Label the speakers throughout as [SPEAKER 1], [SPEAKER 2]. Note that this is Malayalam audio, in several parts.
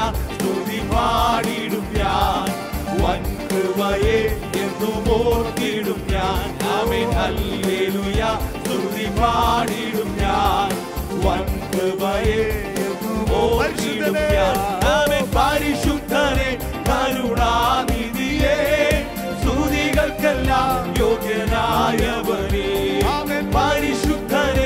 [SPEAKER 1] സ്തുതി പാടിടും ഞാൻ വൻകൃപയെ എന്നും ഓർത്തിടും ഞാൻ ആമേൻ ഹല്ലേലൂയ സ്തുതി പാടിടും ഞാൻ വൻകൃപയെ എന്നും ഓർത്തിടും ഞാൻ ആമേൻ പരിശുദ്ധനെ കരുണാനിധിയെ സ്തുതികൾക്കെല്ലാം യോഗ്യനായവനെ
[SPEAKER 2] ആമേൻ.
[SPEAKER 1] പരിശുദ്ധനെ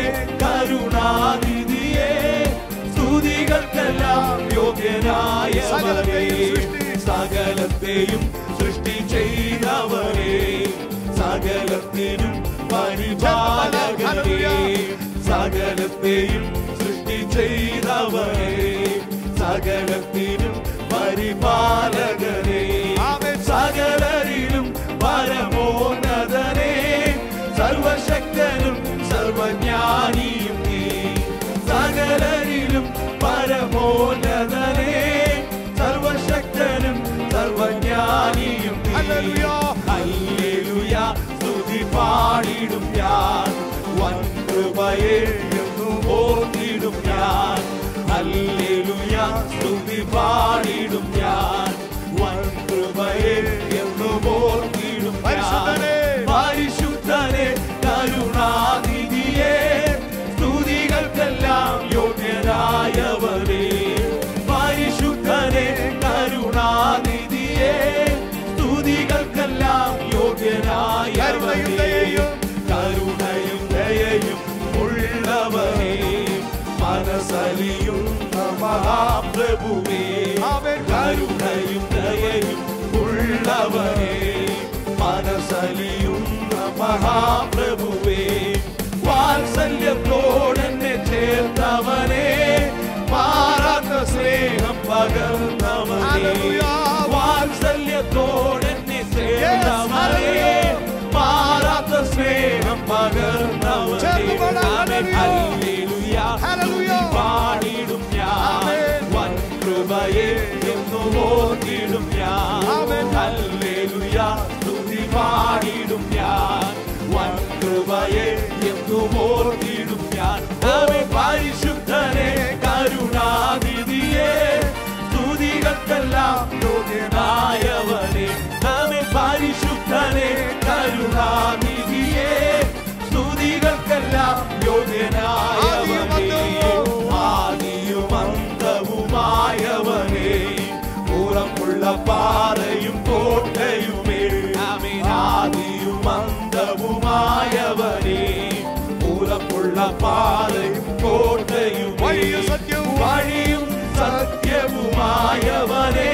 [SPEAKER 1] കരുണാനിധിയെ സ്തുതികൾക്കെല്ലാം യോഗ്യനായവനെ
[SPEAKER 2] സകലത്തെയും സൃഷ്ടി-
[SPEAKER 1] സകലത്തെയും സൃഷ്ടി ചെയ്തവരെ സകലത്തിനും പരിപാലകരെ സകലത്തെയും സൃഷ്ടി ചെയ്തവരെ സകലത്തിനും പരിപാലകരെ
[SPEAKER 2] ആമേൻ.
[SPEAKER 1] സകലരിലും പരമോന്നതനെ സർവശക്തനും സർവജ്ഞാനിയും നീ സകലരിലും പരമോന്നതനെ സർവശക്തനും സർവജ്ഞാനിയും നീ
[SPEAKER 2] ഹല്ലേലൂയ.
[SPEAKER 1] ഹല്ലേലൂയ സ്തുതി പാടിടും ഞാൻ വൻകൃപയെ എന്നും ഓർത്തിടും ഞാൻ ഹല്ലേലൂയ സ്തുതി പാടിടും ഞാൻ വൻകൃപയെ എന്നും ഓർത്തിടും ഞാൻ
[SPEAKER 2] പരിശുദ്ധനെ.
[SPEAKER 1] പരിശുദ്ധനെ കരുണാനിധിയെ സ്തുതികൾക്കെല്ലാം യോഗ്യനായവനെ പരിശുദ്ധനെ കരുണാനിധിയെ സ്തുതികൾക്കെല്ലാം യോഗ്യനായവനെ
[SPEAKER 2] കരുണയും ദയയും.
[SPEAKER 1] കരുണയും ദയയും ഉള്ളവനെ മനസ്സലിയുന്ന മഹാപ്രഭുവേ
[SPEAKER 2] ആമേൻ.
[SPEAKER 1] കരുണയും ദയയും ഉള്ളവനെ മനസ്സലിയുന്ന മഹാപ്രഭുവേ വാത്സല്യത്തോടെന്നെ ചേർത്തവനെ മാറാത്ത സ്നേഹം പകർന്നവനെ
[SPEAKER 2] ഹല്ലേലൂയ.
[SPEAKER 1] വാത്സല്യത്തോടെന്നെ ചേർത്തവനെ
[SPEAKER 2] ഹല്ലേലൂയ.
[SPEAKER 1] മാറാത്ത സ്നേഹം പകർന്നവനെ
[SPEAKER 2] ചേർന്ന് പാടാം.
[SPEAKER 1] ആമേൻ.
[SPEAKER 2] ഹല്ലേലൂയ.
[SPEAKER 1] ഹല്ലേലൂയ.
[SPEAKER 2] ഹല്ലേലൂയ.
[SPEAKER 1] സ്തുതി പാടിടും ഞാൻ
[SPEAKER 2] ആമേൻ.
[SPEAKER 1] വൻകൃപയെ എന്നും ഓർത്തിടും ഞാൻ
[SPEAKER 2] ആമേൻ.
[SPEAKER 1] ഹല്ലേലൂയ. സ്തുതി പാടിടും ഞാൻ വൻകൃപയെ എന്നും ഓർത്തിടും ഞാൻ ആമേൻ. പരിശുദ്ധനെ കരുണാനിധിയെ സ്തുതികൾക്കെല്ലാം യോഗ്യനായവനെ ആമേൻ. പരിശുദ്ധനെ കരുണാനിധിയെ സ്തുതികൾക്കെല്ലാം യോഗ്യനായവനെ ആദിയും അന്തവുമായവനെ ഉറപ്പുള്ള പാറയും കോട്ടയുമേ ആമേൻ. ആദിയും അന്തവുമായവനെ ഉറപ്പുള്ള പാറയും കോട്ടയും
[SPEAKER 2] വഴിയും സത്യവും
[SPEAKER 1] വഴിയും സത്യവുമായവനെ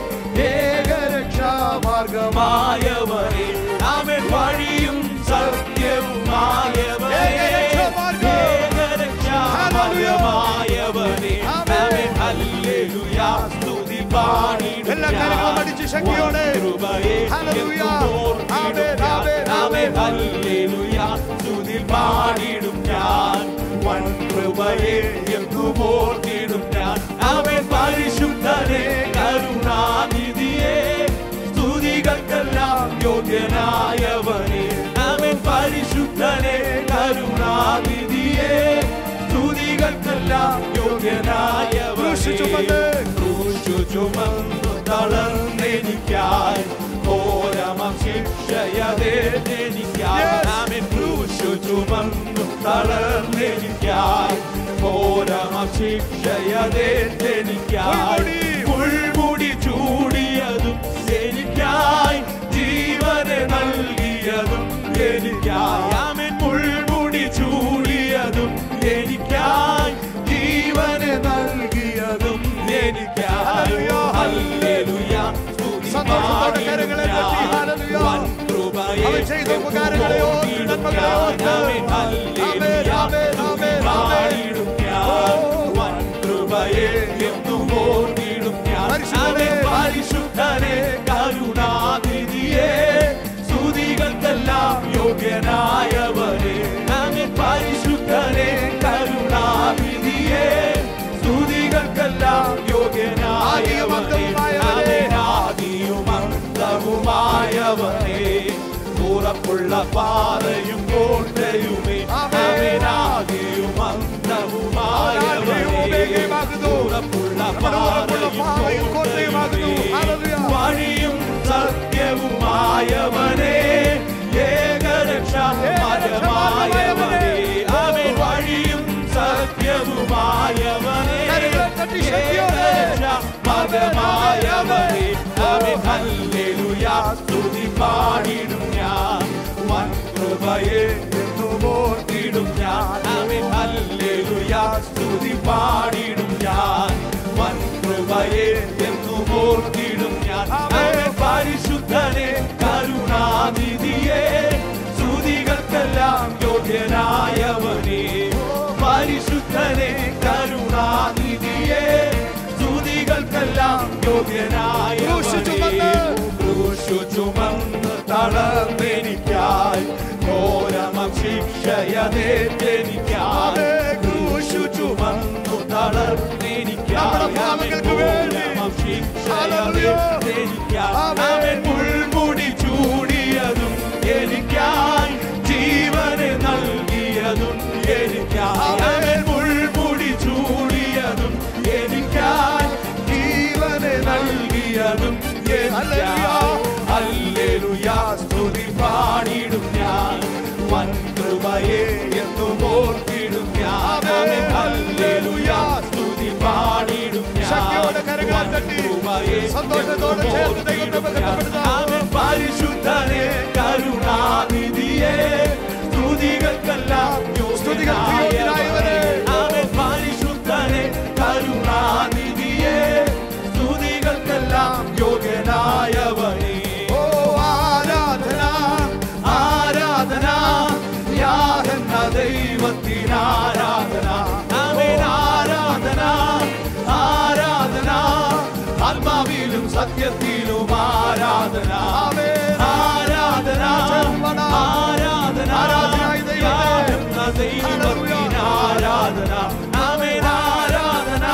[SPEAKER 1] ഏകരക്ഷാമാർഗമായവനെ ആമേൻ വഴിയും സത്യവുമായവനെ
[SPEAKER 2] ഏകരക്ഷാമാർഗ്ഗം.
[SPEAKER 1] ഏകരക്ഷാമാർഗമായവനെ
[SPEAKER 2] ആമേൻ.
[SPEAKER 1] ആമേൻ ഹല്ലേലൂയ സ്തുതി പാടിടും
[SPEAKER 2] എല്ലാ കാര്യങ്ങളും അടിച്ച് ശക്തിയോടെ.
[SPEAKER 1] കൃപയെ
[SPEAKER 2] ഹല്ലേലൂയ.
[SPEAKER 1] എന്നും
[SPEAKER 2] ആമേൻ,
[SPEAKER 1] ഓർത്തിടും
[SPEAKER 2] ആമേൻ,
[SPEAKER 1] ഞാൻ. ആമേൻ
[SPEAKER 2] ആമേൻ.
[SPEAKER 1] ഹല്ലേലൂയ സ്തുതി പാടിടും ഞാൻ വൻ കൃപയെ എന്നും ഓർത്തിടും ഞാൻ അവൻ പരിശുദ്ധനെ കരുണാനിധിയെ സ്തുതികൾക്കെല്ലാം യോഗ്യനായവനെ അവൻ പരിശുദ്ധനെ കരുണാനിധിയെ സ്തുതികൾക്കെല്ലാം യോഗ്യനായവനെ
[SPEAKER 2] ക്രൂശ് ചുമന്ന്.
[SPEAKER 1] ക്രൂശു ചുമന്നു തളർന്നെനിക്കായി ഘോരമം ശിക്ഷയതേറ്റെനിക്കായി
[SPEAKER 2] Yes.
[SPEAKER 1] ആമേൻ ക്രൂശു ചുമന്നു തളർന്നെനിക്കായി ഘോരമം ശിക്ഷയതേറ്റെനിക്കായി
[SPEAKER 2] മുൾമുടി.
[SPEAKER 1] മുൾമുടി ചൂടിയതും എനിക്കായി ജീവനെ നൽകിയതും എനിക്കായി ആമേൻ മുൾമുടി ചൂടിയതും എനിക്കായി ജീവനെ നൽകിയതും എനിക്കായി
[SPEAKER 2] ഹല്ലേലൂയ.
[SPEAKER 1] ഹല്ലേലൂയ. സ്തുതി
[SPEAKER 2] സന്തോഷത്തോടെ കരങ്ങളെ തട്ടി, ഹല്ലേലൂയ.
[SPEAKER 1] വൻ കൃപയെ
[SPEAKER 2] അവൻ ചെയ്ത ഉപകാരങ്ങളെ ഓർത്ത്, നന്മകളെ ഓർത്ത്.
[SPEAKER 1] ആമേൻ. ഹല്ലേലൂയ.
[SPEAKER 2] ആമേൻ, ആമേൻ, ആമേൻ,
[SPEAKER 1] പാടിടും ഞാൻ. വൻ കൃപയെ എന്നും ഓർത്തിടും ഞാൻ.
[SPEAKER 2] പരിശുദ്ധനെ.
[SPEAKER 1] ആമേൻ. പരിശുദ്ധനെ കരുണാനിധിയെ സ്തുതികൾക്കെല്ലാം യോഗ്യനായവനെ ആമേൻ. പരിശുദ്ധനെ കരുണാനിധിയെ സ്തുതികൾക്കെല്ലാം യോഗ്യനായവനെ ആമേൻ. ആദിയും അന്തവുമായവനെ ഉറപ്പുള്ള പാറയും കോട്ടയുമേ
[SPEAKER 2] ആമേൻ.
[SPEAKER 1] ആമേൻ. ആദിയും അന്തവുമായവനെ
[SPEAKER 2] ആദിയും ഒമേഗയുമാകുന്നു.
[SPEAKER 1] ഉറപ്പുള്ള
[SPEAKER 2] നമ്മുടെ ഉറപ്പുള്ള
[SPEAKER 1] പാറയും
[SPEAKER 2] പാറയും
[SPEAKER 1] കൃപയെ എന്നും ഓർത്തിടും ഞാൻ അവൻ പരിശുദ്ധനെ കരുണാനിധിയെ സ്തുതികൾക്കെല്ലാം യോഗ്യനായവനെ പരിശുദ്ധനെ കരുണാനിധിയെ സ്തുതികൾക്കെല്ലാം
[SPEAKER 2] ക്രൂശ് ചുമന്ന്.
[SPEAKER 1] യോഗ്യനായവനെ ക്രൂശു ചുമന്ന് തളർന്നെനിക്കായി ഘോരമം ശിക്ഷയതേറ്റെനിക്കായി ക്രൂശു ചുമന്നു തളർന്നെനിക്കായി
[SPEAKER 2] നമ്മുടെ പാപങ്ങൾക്ക് വേണ്ടി.
[SPEAKER 1] ഘോരമം
[SPEAKER 2] ഹല്ലേലൂയ.
[SPEAKER 1] ശിക്ഷയതേറ്റെനിക്കായി
[SPEAKER 2] ആമേൻ.
[SPEAKER 1] അവൻ മുൾമുടി ചൂടിയതും എനിക്കായി ജീവനെ നൽകിയതും എനിക്കായി
[SPEAKER 2] ആമേൻ.
[SPEAKER 1] അവൻ മുൾമുടി ചൂടിയതും എനിക്കായി ജീവനെ നൽകിയതും എനിക്കായി ഹല്ലേലൂയ സ്തുതി പാടിടും ഞാൻ വൻ കൃപയെ എന്നും ഓർത്തിടും ഞാൻ ആമേൻ. ഹല്ലേലൂയ സ്തുതി പാടിടും ഞാൻ
[SPEAKER 2] ശക്തിയോടെ കരങ്ങൾ
[SPEAKER 1] വൻ
[SPEAKER 2] തട്ടി
[SPEAKER 1] കൃപയെ
[SPEAKER 2] സന്തോഷത്തോടെ
[SPEAKER 1] എന്നും
[SPEAKER 2] ചേർന്ന് ദൈവത്തെ ബന്ധപ്പെടുത്താം.
[SPEAKER 1] ആമേൻ. പരിശുദ്ധനെ കരുണാനിധിയെ സ്തുതികൾക്കെല്ലാം
[SPEAKER 2] സ്തുതികൾക്ക് യോഗ്യനായവനെ.
[SPEAKER 1] ആമേൻ. പരിശുദ്ധനെ കരുണാനിധിയെ സ്തുതികൾക്കെല്ലാം യോഗ്യനായവനെ
[SPEAKER 2] ഓ ആരാധന
[SPEAKER 1] ആരാധന യാഹെന്ന ദൈവത്തിനാരാധന ആമേൻ ആരാധന ആരാധന ആത്മാവിലും സത്യത്തിലും ആരാധന
[SPEAKER 2] ആമേൻ.
[SPEAKER 1] ആരാധന
[SPEAKER 2] ചെറുപ്പടാ.
[SPEAKER 1] ആരാധന
[SPEAKER 2] ആരാധനായി ദൈവമേ.
[SPEAKER 1] യാഹെന്ന ദൈവത്തിനാരാധന ആമേൻ ആരാധന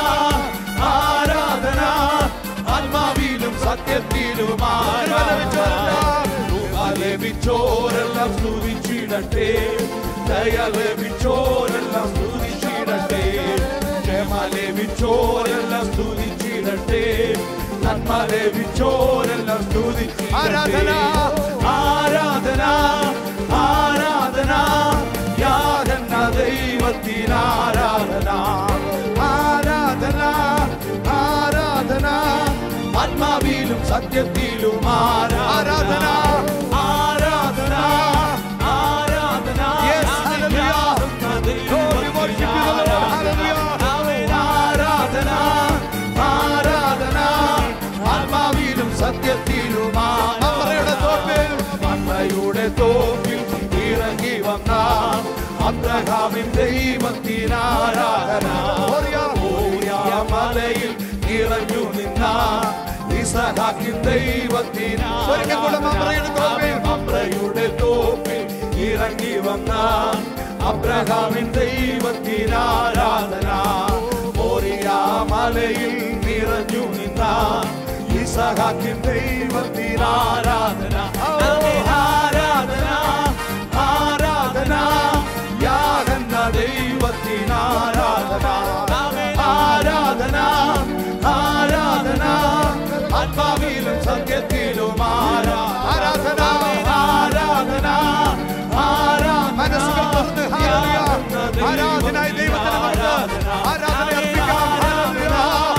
[SPEAKER 1] ആരാധന ആത്മാവിലും സത്യത്തിലും ആരാധന ലഭിച്ചോരെല്ലാം സ്തുതിച്ചിടട്ടെ ദയ ലഭിച്ചോരെല്ലാം സ്തുതിച്ചിടട്ടെ ക്ഷമ ലഭിച്ചോരെല്ലാം സ്തുതിച്ചിടട്ടെ നന്മ ലഭിച്ചോരെല്ലാം
[SPEAKER 2] ആരാധന.
[SPEAKER 1] സ്തുതിച്ചിടട്ടെ ആരാധന ആരാധന യാതെന്ന ദൈവത്തിനാരാധന ആരാധന ആരാധന ആത്മാവിലും സത്യത്തിലും ആരാധന ആരാധന ആരാധന
[SPEAKER 2] Yes, hallelujah. Lord, we worship you, Lord. Hallelujah.
[SPEAKER 1] ആമേൻ. ആരാധന ആരാധന ആത്മാവിലും സത്യത്തിലും
[SPEAKER 2] അമ്മയുടെ തോപ്പിൽ.
[SPEAKER 1] അമ്മയുടെ തോപ്പിൽ ഇറങ്ങി വന്ന അബ്രഹാമിൻ ദൈവത്തിനാരാധന
[SPEAKER 2] ഓറിയ.
[SPEAKER 1] ഓറിയ മലയിൽ നിറഞ്ഞു നിന്ന ഇസഹാക്കിൻ
[SPEAKER 2] ഒരിക്കൽ കൂടെ മമ്രയുടെ തോപ്പിൽ.
[SPEAKER 1] അമ്രയുടെ തോപ്പിൽ ഇറങ്ങി വന്ന അബ്രഹാമിൻ ദൈവത്തിനാരാധന ഓറിയ മലയിൽ നിറഞ്ഞു നിന്ന ഇസഹാക്കിൻ ദൈവത്തിനാരാധന ആമേൻ. ആരാധന ആരാധന യാഗന്ന ദൈവത്തിനാരാധന ആമേൻ. ആരാധന ആരാധന ആത്മാവിലും സത്യത്തിലും ആരാധന ആരാധന ആരാധന
[SPEAKER 2] മനസ്സുകൾ തുറന്ന് ഹല്ലേലൂയ. ആരാധനായി ദൈവത്തിന് നമുക്ക് ആരാധന അർപ്പിക്കാം. ഹല്ലേലൂയ.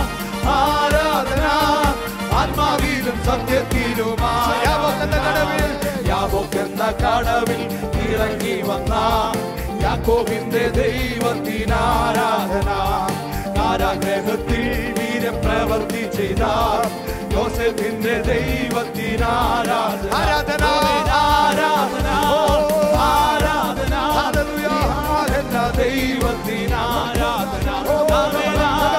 [SPEAKER 1] ആരാധന ആത്മാവിലും സത്യത്തിലും
[SPEAKER 2] യാബോക്കെന്ന കടവിൽ.
[SPEAKER 1] യാബോക്കെന്ന കടവിൽ ഇറങ്ങി വന്ന യാക്കോബിന്റെ ദൈവത്തിനാരാധന കാരാഗ്രഹത്തിൽ വീരപ്രവർത്തി ചെയ്ത യോസെഫിന്റെ ദൈവത്തിനാരാധന
[SPEAKER 2] ആരാധന.
[SPEAKER 1] ആരാധന ആരാധന
[SPEAKER 2] ഹല്ലേലൂയ.
[SPEAKER 1] എന്ന ദൈവത്തിനാരാധന ആമേൻ.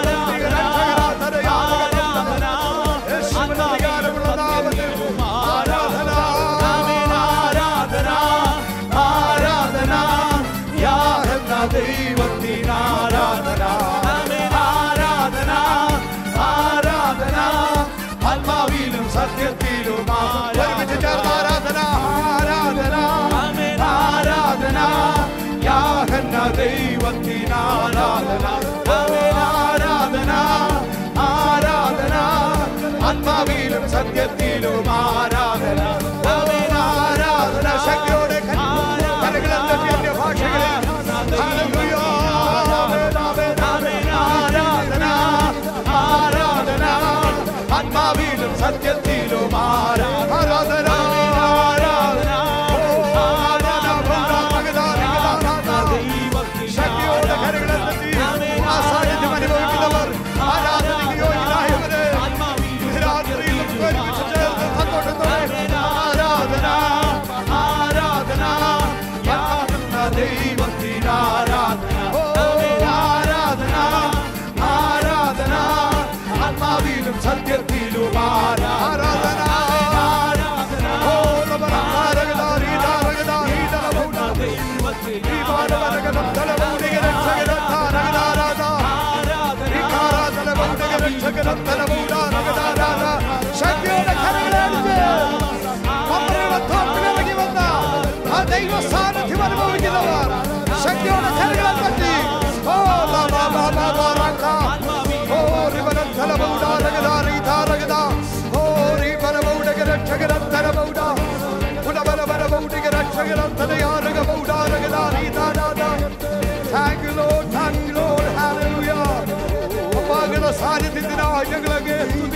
[SPEAKER 1] ആരാധന
[SPEAKER 2] യേശുവിന്റെ അധികാരമുള്ള നാമത്തിൽ ആരാധന.
[SPEAKER 1] ആമേൻ. ആരാധന ആരാധന യാഹെന്ന ദൈവത്തിനാരാധന ആമേൻ. ആരാധന ആരാധന ആത്മാവിലും സത്യത്തിലും
[SPEAKER 2] ഒരുമിച്ച് ചേർന്ന്
[SPEAKER 1] ആരാധന
[SPEAKER 2] ആരാധന. ആരാധന.
[SPEAKER 1] ആമേൻ. ആരാധന യാഹെന്ന ദൈവത്തിനാരാധന ആമേൻ. ആരാധന ആരാധന ആത്മാവിലും സത്യത്തിലും ആരാധന ആമേൻ. ആരാധന
[SPEAKER 2] ശക്തിയോടെ കര-
[SPEAKER 1] ആരാധന.
[SPEAKER 2] കരങ്ങളും തട്ടി അന്യഭാഷകളിൽ. ഹല്ലേലൂയ. ആമേൻ, ആമേൻ.
[SPEAKER 1] ആമേൻ. ആരാധന ആരാധന ആത്മാവിലും സത്യത്തിലും ആരാധന
[SPEAKER 2] ആരാധന.
[SPEAKER 1] ആരാധന
[SPEAKER 2] ശക്തിയോടെ കരങ്ങളെ തട്ടി ആ സാന്നിധ്യം അനുഭവിക്കുന്നവർ ആരാധനയ്ക്ക് യോഗ്യനായവരെ ഇതിനായി ഞങ്ങളങ്ങേ